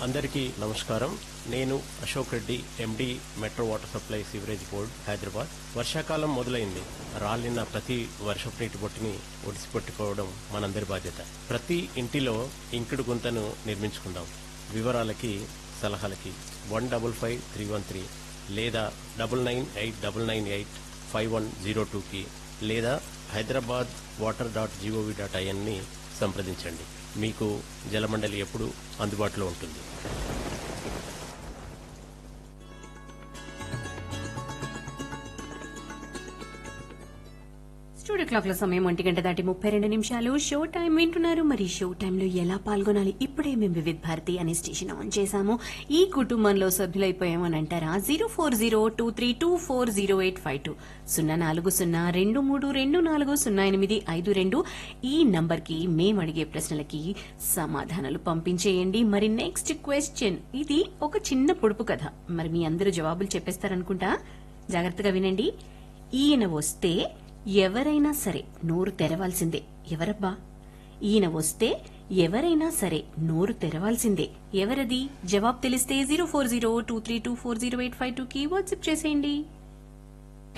అందరికీ నమస్కారం నేను Ashok Reddy MD metro water supply sewerage board Hyderabad వర్షాకాలం మొదలైంది రాలిన ప్రతి వర్షపు నీటి బొట్టుని ఒడిసిపెట్టుకోవడం మనందరి బాధ్యత ప్రతి ఇంటిలో ఇంకుడు గుంతను నిర్మించుకుందాం వివరాలకి సలహాలకి one double five three one three లేదా double nine eight double nine eight five one zero టూకి లేదా Hyderabad water dot G O V dot ఐఎన్ని సంప్రదించండి మీకు జలమండలి ఎప్పుడు అందుబాటులో ఉంటుంది స్టూడియో క్లాక్ లో సమయం ఒంటి గంట దాటి ముప్పై రెండు నిమిషాలు షో టైం వింటున్నారు మరి షో టైంలో ఎలా పాల్గొనాలి ఇప్పుడే మేము వివిధ్ భారతి అనే స్టేషన్ ఆన్ చేశాము ఈ కుటుంబంలో సభ్యులైపోయామని అంటారా zero four zero two three two four zero eight five two సున్నా నాలుగు సున్నా రెండు మూడు రెండు నాలుగు సున్నా ఎనిమిది ఐదు రెండు ఈ నంబర్ కి మేము అడిగే ప్రశ్నలకి సమాధానాలు పంపించేయండి మరి నెక్స్ట్ క్వశ్చన్ ఇది ఒక చిన్న పొడుపు కథ మరి మీ అందరూ జవాబులు చెప్పేస్తారనుకుంటా జాగ్రత్తగా వినండి ఈయన వస్తే ఎవరైనా సరే నోరు తెరవాల్సిందే ఎవరబ్బా ఈయన వస్తే ఎవరైనా సరే నోరు తెరవాల్సిందే ఎవరది జవాబు తెలిస్తే zero four zero two three two four zero eight five two కి వాట్సాప్ చేసేయండి